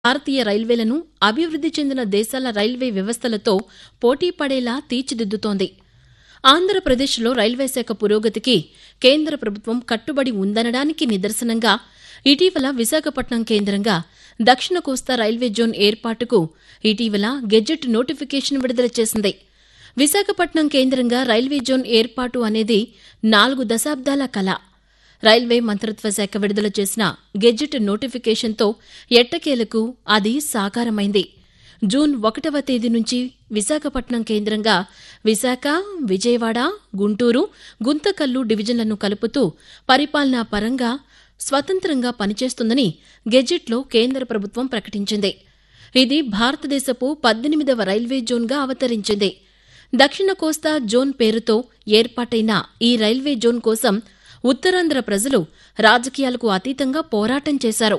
భారతీయ రైల్వేలను అభివృద్ది చెందిన దేశాల రైల్వే వ్యవస్థలతో పోటీ పడేలా తీర్చిదిద్దుతోంది ఆంధ్రప్రదేశ్లో రైల్వే శాఖ పురోగతికి కేంద్ర ప్రభుత్వం కట్టుబడి ఉందనడానికి నిదర్శనంగా ఇటీవల విశాఖపట్నం కేంద్రంగా దక్షిణ కోస్తా రైల్వే జోన్ ఏర్పాటుకు ఇటీవల గెజెట్ నోటిఫికేషన్ విడుదల చేసింది విశాఖపట్నం కేంద్రంగా రైల్వే జోన్ ఏర్పాటు అనేది నాలుగు దశాబ్దాల కల రైల్వే మంత్రిత్వ శాఖ విడుదల చేసిన గెజెట్ నోటిఫికేషన్తో ఎట్టకేలకు అది సాకారమైంది జూన్ ఒకటవ తేదీ నుంచి విశాఖపట్నం కేంద్రంగా విశాఖ విజయవాడ గుంటూరు గుంతకల్లు డివిజన్లను కలుపుతూ పరిపాలనా పరంగా స్వతంత్రంగా పనిచేస్తుందని గెజెట్లో కేంద్ర ప్రభుత్వం ప్రకటించింది ఇది భారతదేశపు పద్దెనిమిదవ రైల్వే జోన్గా అవతరించింది దక్షిణ కోస్తా జోన్ పేరుతో ఏర్పాటైన ఈ రైల్వే జోన్ కోసం ఉత్తరాంధ్ర ప్రజలు రాజకీయాలకు అతీతంగా పోరాటం చేశారు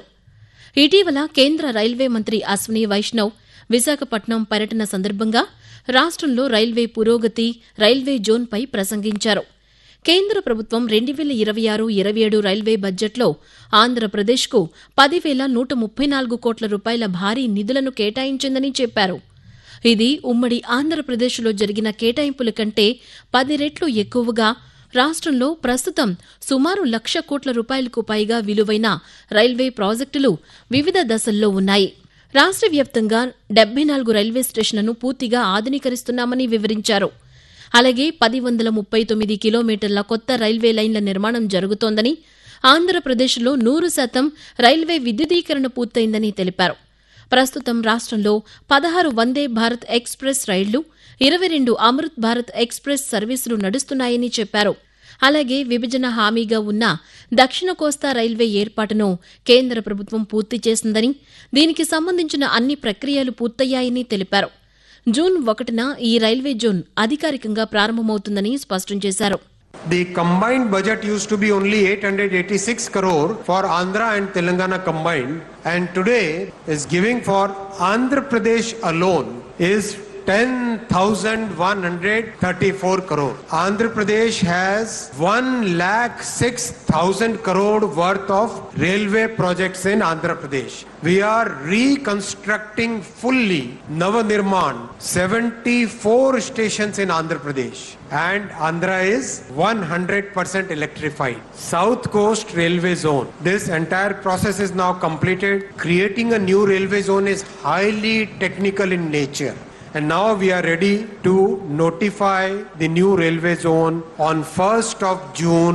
ఇటీవల కేంద్ర రైల్వే మంత్రి అశ్విని వైష్ణవ్ విశాఖపట్నం పర్యటన సందర్భంగా రాష్ట్రంలో రైల్వే పురోగతి రైల్వే జోన్పై ప్రసంగించారు కేంద్ర ప్రభుత్వం రెండు వేల ఇరవై ఆరు ఇరవై ఏడు రైల్వే బడ్జెట్లో ఆంధ్రప్రదేశ్కు పదివేల నూట ముప్పై నాలుగు కోట్ల రూపాయల భారీ నిధులను కేటాయించిందని చెప్పారు ఇది ఉమ్మడి ఆంధ్రప్రదేశ్లో జరిగిన కేటాయింపుల కంటే పది రెట్లు ఎక్కువగా రాష్ట్రంలో ప్రస్తుతం సుమారు లక్ష కోట్ల రూపాయలకు పైగా విలువైన రైల్వే ప్రాజెక్టులు వివిధ దశల్లో ఉన్నాయి రాష్ట్ర వ్యాప్తంగా డెబ్బై నాలుగు రైల్వే స్టేషన్లను పూర్తిగా ఆధునీకరిస్తున్నామని వివరించారు అలాగే పది వందల ముప్పై తొమ్మిది కిలోమీటర్ల కొత్త రైల్వే లైన్ల నిర్మాణం జరుగుతోందని ఆంధ్రప్రదేశ్లో నూరు శాతం రైల్వే విద్యుదీకరణ పూర్తయిందని తెలిపారు ప్రస్తుతం రాష్ట్రంలో పదహారు వందే భారత్ ఎక్స్ప్రెస్ రైళ్లు ఇరవై రెండు అమృత్ భారత్ ఎక్స్ప్రెస్ సర్వీసులు నడుస్తున్నాయని చెప్పారు అలాగే విభజన హామీగా ఉన్న దక్షిణ కోస్తా రైల్వే ఏర్పాటును కేంద్ర ప్రభుత్వం పూర్తి చేసిందని దీనికి సంబంధించిన అన్ని ప్రక్రియలు పూర్తయ్యాయని తెలిపారు జూన్ ఒకటిన ఈ రైల్వే జోన్ అధికారికంగా ప్రారంభమవుతుందని స్పష్టం చేశారు The combined budget used to be only 886 crore for Andhra and Telangana combined, and today is giving for Andhra Pradesh alone is 10,134 crore. Andhra Pradesh has 1 lakh 6,000 crore worth of railway projects in Andhra Pradesh. We are reconstructing fully Navanirman 74 stations in Andhra Pradesh and Andhra is 100% electrified. South Coast Railway Zone. This entire process is now completed. Creating a new railway zone is highly technical in nature. And now we are ready to notify the new railway zone on 1st of June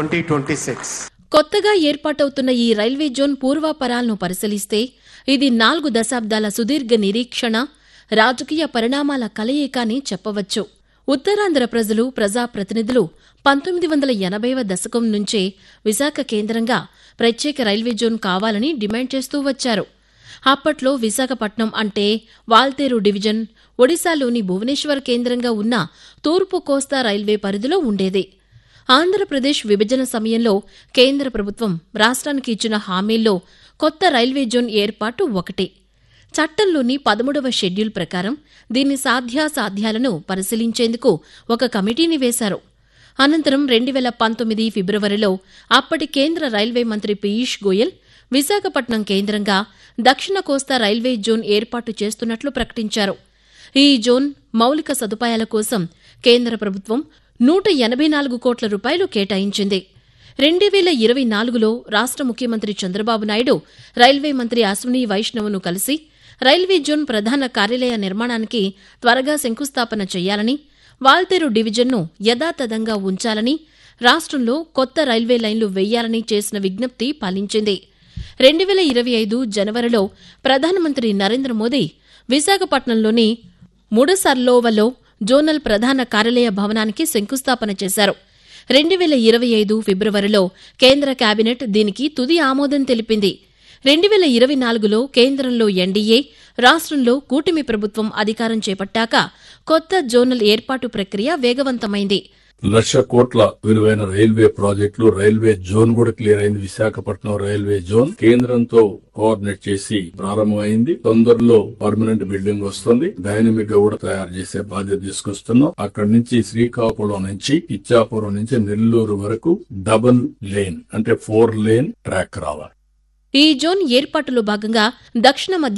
2026. కొత్తగా ఏర్పాటవుతున్న ఈ railway zone పూర్వాపరాలను పరిశీలిస్తే ఇది నాలుగు దశాబ్దాల సుదీర్ఘ నిరీక్షణ రాజకీయ పరిణామాల కలయిక అని చెప్పవచ్చు ఉత్తరాంధ్ర ప్రజలు ప్రజాప్రతినిధులు పంతొమ్మిది వందల ఎనభైవ దశకం నుంచే విశాఖ కేంద్రంగా ప్రత్యేక రైల్వే జోన్ కావాలని డిమాండ్ చేస్తూ వచ్చారు అప్పట్లో విశాఖపట్నం అంటే వాల్తేరు డివిజన్ ఒడిశాలోని భువనేశ్వర్ కేంద్రంగా ఉన్న తూర్పు కోస్తా రైల్వే పరిధిలో ఉండేది ఆంధ్రప్రదేశ్ విభజన సమయంలో కేంద్ర ప్రభుత్వం రాష్ట్రానికి ఇచ్చిన హామీల్లో కొత్త రైల్వే జోన్ ఏర్పాటు ఒకటి చట్టంలోని పదమూడవ షెడ్యూల్ ప్రకారం దీని సాధ్యాసాధ్యాలను పరిశీలించేందుకు ఒక కమిటీని వేశారు అనంతరం రెండు వేల పంతొమ్మిది ఫిబ్రవరిలో అప్పటి కేంద్ర రైల్వే మంత్రి పీయూష్ గోయల్ విశాఖపట్నం కేంద్రంగా దక్షిణ కోస్తా రైల్వే జోన్ ఏర్పాటు చేస్తున్నట్లు ప్రకటించారు ఈ జోన్ మౌలిక సదుపాయాల కోసం కేంద్ర ప్రభుత్వం నూట ఎనభై నాలుగు కోట్ల రూపాయలు కేటాయించింది రెండు వేల ఇరవై నాలుగులో రాష్ట్ర ముఖ్యమంత్రి చంద్రబాబు నాయుడు రైల్వే మంత్రి అశ్విని వైష్ణవ్ను కలిసి రైల్వే జోన్ ప్రధాన కార్యాలయ నిర్మాణానికి త్వరగా శంకుస్థాపన చేయాలని వాల్తేరు డివిజన్ను యథాతథంగా ఉంచాలని రాష్ట్రంలో కొత్త రైల్వే లైన్లు వెయ్యాలని చేసిన విజ్ఞప్తి ఫలించింది రెండు వేల ఇరవై ఐదు జనవరిలో ప్రధానమంత్రి నరేంద్ర మోదీ విశాఖపట్నంలోని ముడసర్లోవలో జోనల్ ప్రధాన కార్యాలయ భవనానికి శంకుస్థాపన చేశారు రెండు వేల ఇరవై ఐదు ఫిబ్రవరిలో కేంద్ర కేబినెట్ దీనికి తుది ఆమోదం తెలిపింది రెండు వేల ఇరవై నాలుగులో కేంద్రంలో ఎన్డీఏ రాష్ట్రంలో కూటమి ప్రభుత్వం అధికారం చేపట్టాక కొత్త జోనల్ ఏర్పాటు ప్రక్రియ వేగవంతమైంది లక్ష కోట్ల విలువైన రైల్వే ప్రాజెక్టులు రైల్వే జోన్ కూడా క్లియర్ అయింది విశాఖపట్నం రైల్వే జోన్ కేంద్రంతో కోఆర్డినేట్ చేసి ప్రారంభమైంది తొందరలో పర్మనెంట్ బిల్డింగ్ వస్తుంది డైనమిక్ గా కూడా తయారు చేసే బాధ్యత తీసుకొస్తున్నాం అక్కడి నుంచి శ్రీకాకుళం నుంచి ఇచ్చాపురం నుంచి నెల్లూరు వరకు డబుల్ లేన్ అంటే ఫోర్ లేన్ ట్రాక్ రావాలి ఈ జోన్ ఏర్పాటులో భాగంగా దక్షిణ మధ్య